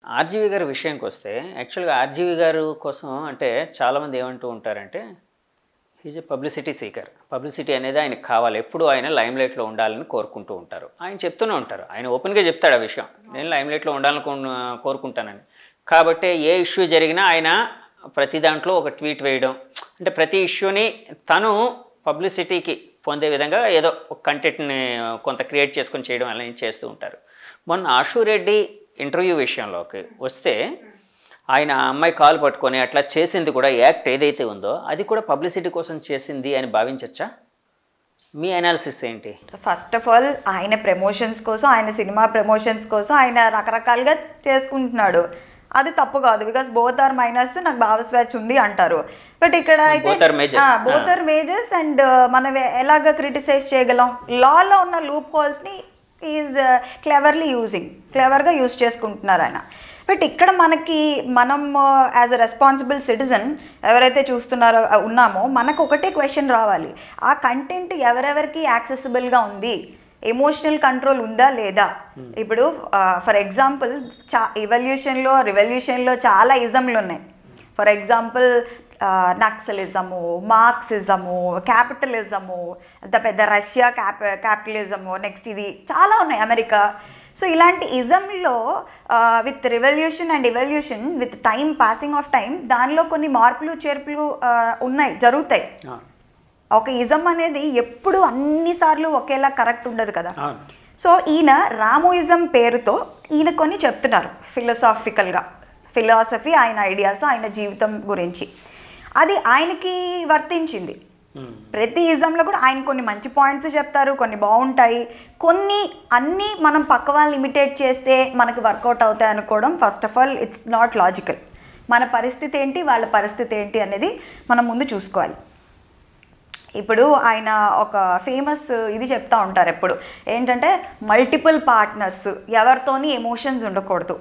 RGV గారి విషయానికి వస్తే యాక్చువల్గా ఆర్జీవి గారు కోసం అంటే చాలామంది ఏమంటూ ఉంటారంటే is a publicity seeker publicity అనేది ఆయనకు కావాలి ఎప్పుడు ఆయన లైమ్ లైట్లో ఉండాలని కోరుకుంటూ ఉంటారు ఆయన చెప్తూనే ఉంటారు ఆయన ఓపెన్గా చెప్తాడు ఆ విషయం నేను లైమ్ లైట్లో ఉండాలని కోరు- కోరుకుంటానని కాబట్టి ఏ ఇష్యూ జరిగినా ఆయన ప్రతి దాంట్లో ఒక ట్వీట్ వేయడం అంటే ప్రతి ఇష్యూని తను పబ్లిసిటీకి పొందే విధంగా ఏదో ఒక కంటెంట్ని కొంత క్రియేట్ చేసుకొని చేయడం అలా చేస్తూ ఉంటారు మొన్న ఆషు రెడ్డి ఇంటర్వ్యూ విషయంలోకి వస్తే ఆయన ఆ అమ్మాయి కాలు పట్టుకొని అట్లా చేసింది కూడా యాక్ట్ ఏదైతే ఉందో అది కూడా పబ్లిసిటీ కోసం చేసింది అని భావించచ్చా మీ అనాలిసిస్ ఏంటి ఫస్ట్ ఆఫ్ ఆల్ ఆయన ప్రమోషన్స్ కోసం ఆయన సినిమా ప్రమోషన్స్ కోసం ఆయన రకరకాలుగా చేసుకుంటున్నాడు అది తప్పు కాదు బికాస్ బోత్ ఆర్ మైనర్స్ నాకు భావస్వేచ్ఛ ఉంది అంటారు బట్ ఇక్కడ అయితే Both are majors. Both are majors and మనం ఎ- ఎలాగ క్రిటిసైజ్ చేయగలం లాలో ఉన్న లూప్ హోల్స్ని ఈజ్ క్లెవర్లీ యూజింగ్ క్లెవర్గా యూజ్ చేసుకుంటున్నారు ఆయన బట్ ఇక్కడ మనకి మనం యాజ్ అ రెస్పాన్సిబుల్ సిటిజన్ ఎవరైతే చూస్తున్నారో uh, ఉన్నామో మనకు ఒకటే క్వశ్చన్ రావాలి ఆ కంటెంట్ ఎవరెవరికి యాక్సెసిబుల్గా ఉంది ఎమోషనల్ కంట్రోల్ ఉందా లేదా ఇప్పుడు ఫర్ ఎగ్జాంపుల్ చా ఇవల్యూషన్లో రివల్యూషన్లో చాలా ఇజంలు ఉన్నాయి ఫర్ ఎగ్జాంపుల్ నక్సలిజము మార్క్సిజము క్యాపిటలిజము అంత పెద్ద రష్యా క్యాప క్యాపిటలిజము నెక్స్ట్ ఇది చాలా ఉన్నాయి అమెరికా సో ఇలాంటి ఇజంలో with revolution and evolution with time passing of time దానిలో కొన్ని మార్పులు చేర్పులు ఆ, ఉన్నాయి జరుగుతాయి ఒక ఇజం అనేది ఎప్పుడు అన్నిసార్లు ఒకేలా కరెక్ట్ ఉండదు కదా అవును సో ఈయన రామోయిజం పేరుతో ఈయన కొన్ని చెప్తున్నారు ఫిలసాఫికల్గా ఫిలాసఫీ ఆయన ఐడియాస్ ఆయన జీవితం గురించి అది ఆయనకి వర్తించింది Hmm. ప్రతి ఇజంలో కూడా ఆయన కొన్ని మంచి పాయింట్స్ చెప్తారు కొన్ని బాగుంటాయి కొన్ని అన్నీ మనం పక్క వాళ్ళని ఇమిటేట్ చేస్తే మనకి వర్కౌట్ అవుతాయి అనుకోవడం first of all it's not logical మన పరిస్థితి ఏంటి వాళ్ళ పరిస్థితి ఏంటి అనేది మనం ముందు చూసుకోవాలి ఇప్పుడు ఆయన ఒక ఫేమస్ ఇది చెప్తా ఉంటారు ఎప్పుడు ఏంటంటే మల్టిపుల్ పార్ట్నర్స్ ఎవరితోని ఎమోషన్స్ ఉండకూడదు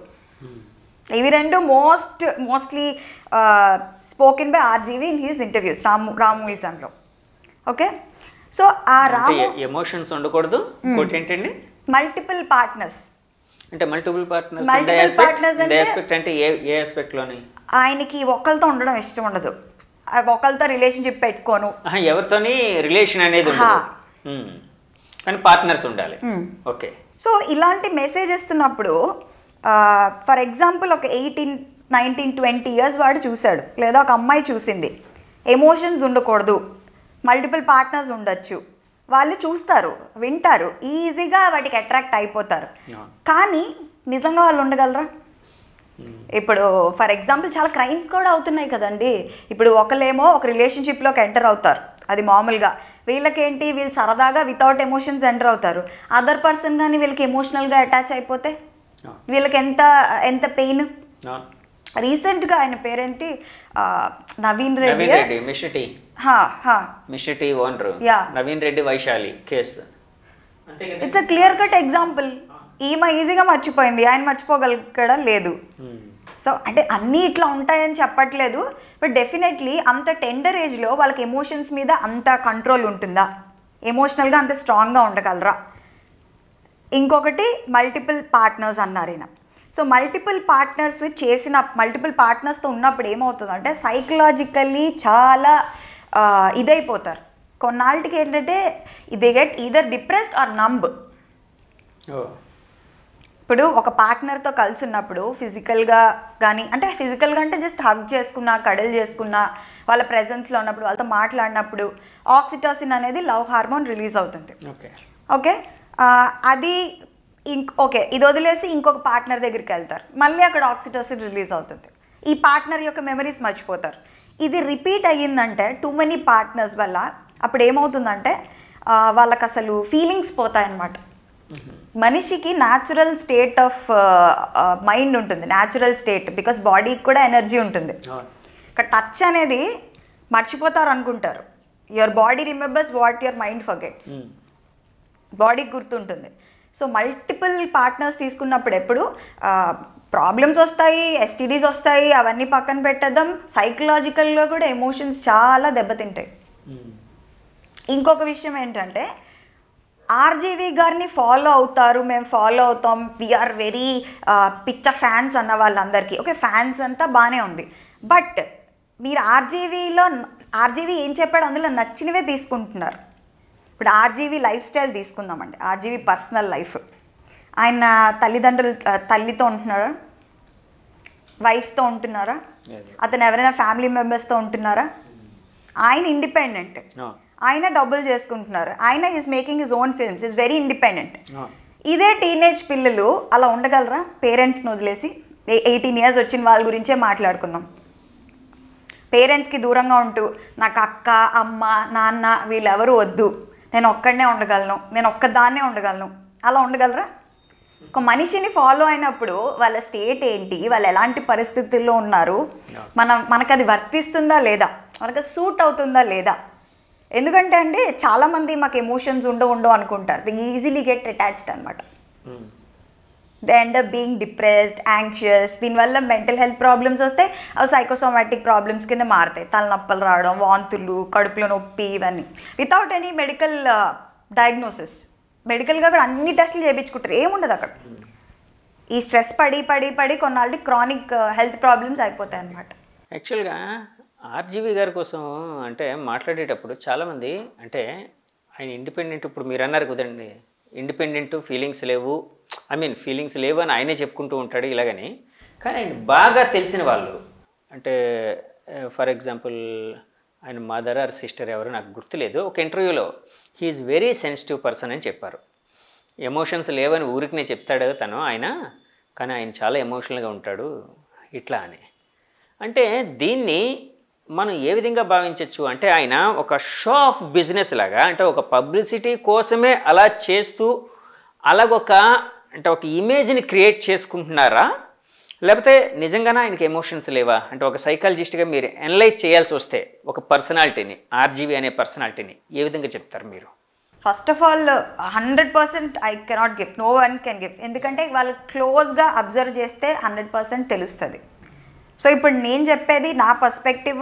ఇవి రెండు most mostly spoken by RGV in his interviews Ramu రామూయిజంలో ఓకే సో ఆ అంటే రాము ఎమోషన్స్ ఉండకూడదు ఇంకోటి ఏంటండి మల్టిపుల్ పార్ట్నర్స్ అంటే మల్టిపుల్ పార్ట్నర్స్ Multiple partners అంటే- ఆస్పెక్ట్ అంటే ఏ ఏ ఆస్పెక్ట్ లోని ఆయనకి ఒకరితో ఉండడం ఇష్టం ఉండదు ఆ ఒకరితో రిలేషన్షిప్ పెట్టుకోను ఆహా, ఎవరితోని రిలేషన్ అనేది ఉండదు హా. Hmm. కానీ పార్ట్నర్స్ ఉండాలి Hmm. ఓకే సో ఇలాంటి మెసేజ్ ఇస్తున్నప్పుడు ఫర్ ఎగ్జాంపుల్ ఒక ఎయిటీన్ నైన్టీన్ ట్వంటీ ఇయర్స్ వాడు చూశాడు లేదా ఒక అమ్మాయి చూసింది ఎమోషన్స్ ఉండకూడదు మల్టిపుల్ పార్ట్నర్స్ ఉండొచ్చు వాళ్ళు చూస్తారు వింటారు ఈజీగా వాటికి అట్రాక్ట్ అయిపోతారు అవును. కానీ నిజంగా వాళ్ళు ఉండగలరా ఇప్పుడు ఫర్ ఎగ్జాంపుల్ చాలా క్రైమ్స్ కూడా అవుతున్నాయి కదండి ఇప్పుడు ఒకలేమో ఒక రిలేషన్షిప్లోకి ఎంటర్ అవుతారు అది మామూలుగా వీళ్ళకేంటి వీళ్ళు సరదాగా వితౌట్ ఎమోషన్స్ ఎంటర్ అవుతారు అదర్ పర్సన్ కానీ వీళ్ళకి ఎమోషనల్గా అటాచ్ అయిపోతే అవును. వీళ్ళకి ఎంత ఎంత పెయిన్ అవును. రీసెంట్గా ఆయన పేరేంటి ఆ, నవీన్ రెడ్డి నవీన్ రెడ్డి మిషటి హా హా Mishti owner Yeah. Naveen Reddy Vaishali case అంతే కదా it's uh clear cut example ఈమె ఈజీగా మర్చిపోయింది ఆయన మర్చిపోగలిగడం లేదు Hmm. సో అంటే అన్నీ ఇట్లా ఉంటాయని చెప్పట్లేదు బట్ డెఫినెట్లీ అంత టెండర్ ఏజ్లో వాళ్ళకి ఎమోషన్స్ మీద అంత కంట్రోల్ ఉంటుందా ఎమోషనల్గా అంత స్ట్రాంగ్గా ఉండగలరా ఇంకొకటి మల్టిపుల్ పార్ట్నర్స్ అన్నారు ఈయన సో మల్టిపుల్ పార్ట్నర్స్ చేసిన మల్టిపుల్ పార్ట్నర్స్తో ఉన్నప్పుడు ఏమవుతుందంటే సైకలాజికల్లీ చాలా ఆ, ఇదైపోతారు కొన్నాళ్ళకి ఏంటంటే they get either depressed or numb ఓ ఇప్పుడు ఒక పార్ట్నర్తో కలిసి ఉన్నప్పుడు ఫిజికల్గా కానీ అంటే ఫిజికల్గా అంటే జస్ట్ హగ్ చేసుకున్నా కడల్ చేసుకున్నా వాళ్ళ ప్రెజెన్స్లో ఉన్నప్పుడు వాళ్ళతో మాట్లాడినప్పుడు ఆక్సిటోసిన్ అనేది లవ్ హార్మోన్ రిలీజ్ అవుతుంది ఓకే ఓకే ఆ, అది ఇంక్ ఓకే ఇది వదిలేసి ఇంకొక పార్ట్నర్ దగ్గరికి వెళ్తారు మళ్ళీ అక్కడ ఆక్సిటోసిన్ రిలీజ్ అవుతుంది ఈ పార్ట్నర్ యొక్క మెమరీస్ మర్చిపోతారు ఇది రిపీట్ అయ్యిందంటే టూ మెనీ పార్ట్నర్స్ వల్ల అప్పుడు ఏమవుతుందంటే ఆ, వాళ్ళకి అసలు ఫీలింగ్స్ పోతాయన్నమాట మనిషికి న్యాచురల్ స్టేట్ ఆఫ్ మైండ్ ఉంటుంది న్యాచురల్ స్టేట్ బికాస్ బాడీకి కూడా ఎనర్జీ ఉంటుంది అవును ఇక్కడ టచ్ అనేది మర్చిపోతారు అనుకుంటారు your body remembers what your mind forgets Hmm. బాడీకి గుర్తుంటుంది సో మల్టిపుల్ పార్ట్నర్స్ తీసుకున్నప్పుడు ఎప్పుడు ప్రాబ్లమ్స్ వస్తాయి ఎస్టీడీస్ వస్తాయి అవన్నీ పక్కన పెట్టేద్దాం సైకలాజికల్గా కూడా ఎమోషన్స్ చాలా దెబ్బతింటాయి Hmm. ఇంకొక విషయం ఏంటంటే ఆర్జీవి గారిని ఫాలో అవుతారు మేము ఫాలో అవుతాం వీఆర్ వెరీ పిచ్చ ఫ్యాన్స్ అన్న వాళ్ళందరికీ ఓకే ఫ్యాన్స్ అంతా బాగానే ఉంది బట్ మీరు ఆర్జీవీలో ఆర్జీవీ ఏం చెప్పాడు అందులో నచ్చినవే తీసుకుంటున్నారు ఇప్పుడు ఆర్జీవీ లైఫ్ స్టైల్ తీసుకుందామండి ఆర్జీవీ పర్సనల్ లైఫ్ ఆయన తల్లిదండ్రులు తల్లితో ఉంటున్నారా వైఫ్తో ఉంటున్నారా Yes. అతను ఎవరైనా ఫ్యామిలీ మెంబర్స్తో ఉంటున్నారా ఆయన ఇండిపెండెంట్ ఆ, ఆయన డబ్బులు చేసుకుంటున్నారు ఆయన is making his own films is very independent ఆ. ఇదే టీనేజ్ పిల్లలు అలా ఉండగలరా పేరెంట్స్ని వదిలేసి ఎయిటీన్ ఇయర్స్ వచ్చిన వాళ్ళ గురించే మాట్లాడుకుందాం పేరెంట్స్కి దూరంగా ఉంటూ నాకు అక్క అమ్మ నాన్న వీళ్ళెవరూ వద్దు నేను ఒక్కడనే ఉండగలను నేను ఒక్కదాన్నే ఉండగలను అలా ఉండగలరా ఒక మనిషిని ఫాలో అయినప్పుడు వాళ్ళ స్టేట్ ఏంటి వాళ్ళు ఎలాంటి పరిస్థితుల్లో ఉన్నారు మనం మనకు అది వర్తిస్తుందా లేదా మనకు సూట్ అవుతుందా లేదా ఎందుకంటే అండి చాలామంది మాకు ఎమోషన్స్ ఉండవు ఉండవు అనుకుంటారు ది ఈజీలీ గెట్ అటాచ్డ్ అనమాట um. They end up being depressed anxious దీనివల్ల మెంటల్ హెల్త్ ప్రాబ్లమ్స్ వస్తే అవి సైకోసోమాటిక్ ప్రాబ్లమ్స్ కింద మారుతాయి తలనొప్పలు రావడం వాంతులు కడుపులో నొప్పి ఇవన్నీ వితౌట్ ఎనీ మెడికల్ డయాగ్నోసిస్ మెడికల్గా కూడా అన్ని టెస్టులు చేయించుకుంటారు ఏముండదు అక్కడ ఈ స్ట్రెస్ పడి పడి పడి కొన్నాళ్ళకి క్రానిక్ హెల్త్ ప్రాబ్లమ్స్ అయిపోతాయి అన్నమాట యాక్చువల్గా ఆర్జీవి గారి కోసం అంటే మాట్లాడేటప్పుడు చాలామంది అంటే ఆయన ఇండిపెండెంట్ ఇప్పుడు మీరు అన్నారు కదండి ఇండిపెండెంట్ ఫీలింగ్స్ లేవు ఐ మీన్ ఫీలింగ్స్ లేవు అని ఆయనే చెప్పుకుంటూ ఉంటాడు ఇలాగని కానీ ఆయన బాగా తెలిసిన వాళ్ళు అంటే ఫర్ ఎగ్జాంపుల్ ఆయన మదర్ ఆర్ సిస్టర్ ఎవరు నాకు గుర్తులేదు ఒక ఇంటర్వ్యూలో హీఈస్ వెరీ సెన్సిటివ్ పర్సన్ అని చెప్పారు ఎమోషన్స్ లేవని ఊరికినే చెప్తాడు తను ఆయన కానీ ఆయన చాలా ఎమోషనల్గా ఉంటాడు ఇట్లా అని అంటే దీన్ని మనం ఏ విధంగా భావించవచ్చు అంటే ఆయన ఒక షో ఆఫ్ బిజినెస్ లాగా అంటే ఒక పబ్లిసిటీ కోసమే అలా చేస్తూ అలాగొక అంటే ఒక ఇమేజ్ని క్రియేట్ చేసుకుంటున్నారా లేకపోతే నిజంగానే ఆయనకి ఎమోషన్స్ లేవా అంటే ఒక సైకాలజిస్ట్గా మీరు ఎనలైజ్ చేయాల్సి వస్తే ఒక పర్సనాలిటీని ఆర్జీవి అనే పర్సనాలిటీని ఏ విధంగా చెప్తారు మీరు first of all hundred percent I cannot give no one can give ఎందుకంటే వాళ్ళు క్లోజ్గా అబ్జర్వ్ చేస్తే హండ్రెడ్ పర్సెంట్ తెలుస్తుంది సో ఇప్పుడు నేను చెప్పేది నా పర్స్పెక్టివ్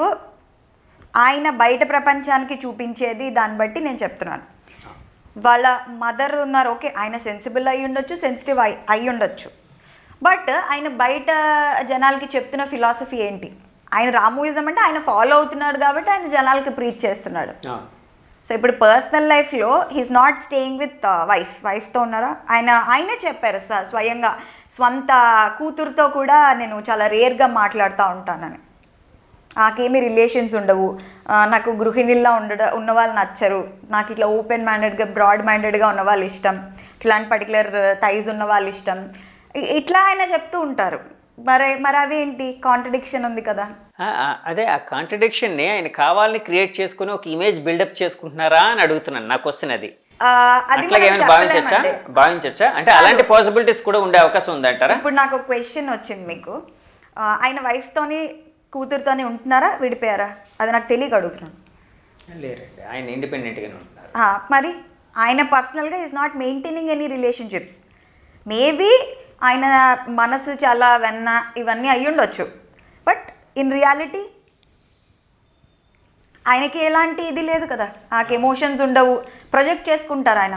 ఆయన బయట ప్రపంచానికి చూపించేది దాన్ని బట్టి నేను చెప్తున్నాను వాళ్ళ మదర్ ఉన్నారు ఓకే ఆయన సెన్సిబుల్ అయి ఉండొచ్చు సెన్సిటివ్ అయి అయి ఉండొచ్చు బట్ ఆయన బయట జనాలకి చెప్తున్న ఫిలాసఫీ ఏంటి ఆయన రామూయిజం అంటే ఆయన ఫాలో అవుతున్నాడు కాబట్టి ఆయన జనాలకి ప్రీచ్ చేస్తున్నాడు సో ఇప్పుడు పర్సనల్ లైఫ్లో he's not staying with wife వైఫ్తో ఉన్నారా ఆయన ఆయనే చెప్పారు స్వ- స్వయంగా స్వంత కూతురుతో కూడా నేను చాలా రేర్గా మాట్లాడుతూ ఉంటానని నాకేమీ రిలేషన్స్ ఉండవు ఆ, నాకు గృహిణిల్లా ఉండడం ఉన్న వాళ్ళు నచ్చరు నాకు ఇట్లా ఓపెన్ మైండెడ్గా బ్రాడ్ మైండెడ్గా ఉన్న వాళ్ళు ఇష్టం ఇట్లాంటి పర్టికులర్ థైజ్ ఉన్న వాళ్ళు ఇష్టం ఇ- ఇట్లా ఆయన చెప్తూ ఉంటారు మరి మరి అవేంటి కాంట్రడిక్షన్ ఉంది కదా ఆ, ఆ, అదే ఆ కాంట్రడిక్షన్ని ఆయన కావాలని క్రియేట్ చేసుకుని ఒక ఇమేజ్ బిల్డప్ చేసుకుంటున్నారా అని అడుగుతున్నాను నాకు వస్తున్నది ఆ, అది అట్లాగే మనం ఏమైనా భావించచ్చా చెప్పలేమండి. భావించచ్చా అంటే అలాంటి పాసిబిలిటీస్ కూడా ఉండే అవకాశం ఉందంటారా ఇప్పుడు నాకు ఒక క్వశ్చన్ వచ్చింది మీకు ఆ, ఆయన వైఫ్తోని కూతురుతోని ఉంటున్నారా విడిపోయారా అది నాకు తెలియక అడుగుతున్నాను లేరండి ఆయన ఇండిపెండెంట్గానే ఉంటున్నారు ఆ, మరి ఆయన పర్సనల్గా is not maintaining any relationships maybe ఆయన మనసు చాలా వెన్న ఇవన్నీ అయ్యి ఉండొచ్చు బట్ ఇన్ రియాలిటీ ఆయనకి ఎలాంటి ఇది లేదు కదా నాకు ఎమోషన్స్ ఉండవు ప్రొజెక్ట్ చేసుకుంటారు ఆయన